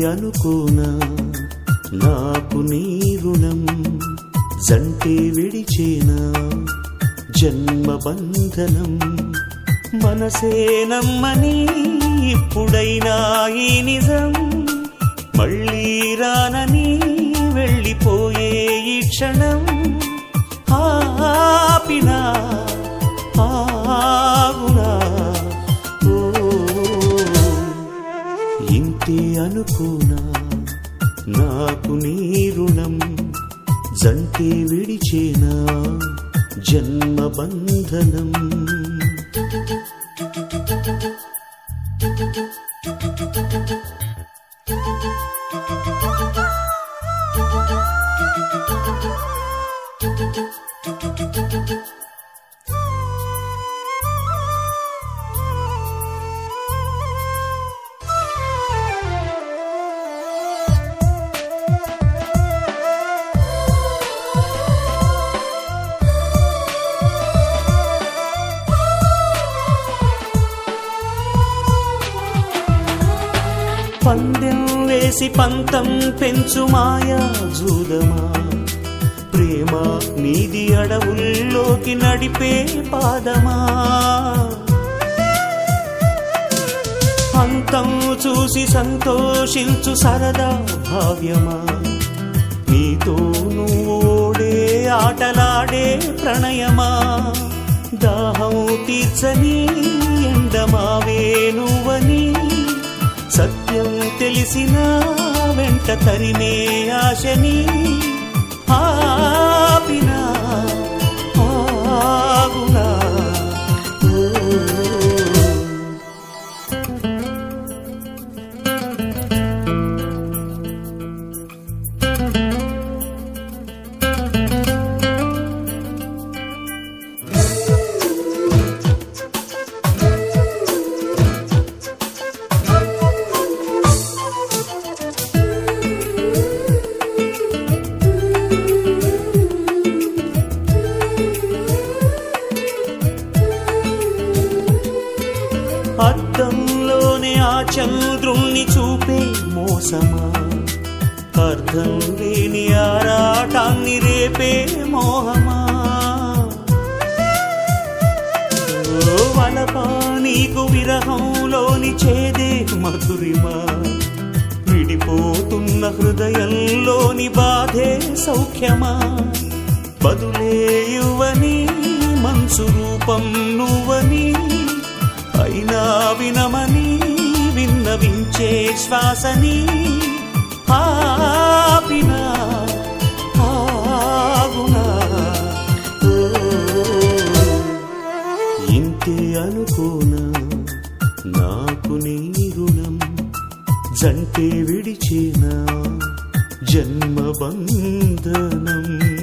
అనుకోనా నాకు నీ రుణం జంటే విడిచేనా జన్మ బంధనం మనసే నమ్మని ఇప్పుడైనా ఈ నిజం మళ్ళీ రానని వెళ్ళిపోయే ఈ క్షణం ఆపినా ఆగునా ఓ ఇంతే అనుకోనా నాకు నీ రుణం జంటే విడిచేనా జన్మ బంధనం పందెం వేసి పంతం పెంచు మాయా జూదమా ప్రేమ నీది అడవుల్లోకి నడిపే పాదమా అంతం చూసి సంతోషించు సరదా భావ్యమా నీతో నువ్వు ఓడే ఆటలాడే ప్రణయమా దాహం తీర్చని ఎండమావే నువ్వని సత్యం తెలిసిన వెంట తరిమే ఆశని ఆపినా ఆగునా ఓ. అద్దంలోనే ఆ చంద్రుణ్ణి చూపే మోసమా అర్థం లేని ఆరాటాన్ని రేపే మోహమా ఓ వలపా నీకు విరహంలోని చేదే మధురిమా విడిపోతున్న హృదయంలోని బాధే సౌఖ్యమా బదులే యువని మనసు రూపం నువ్వని అయినా వినమని విన్నవించే శ్వాసని ఆపినా ఆగునా ఓ. ఇంతే అనుకోనా నాకు నీ రుణం జంటే విడిచేనా జన్మ బంధనం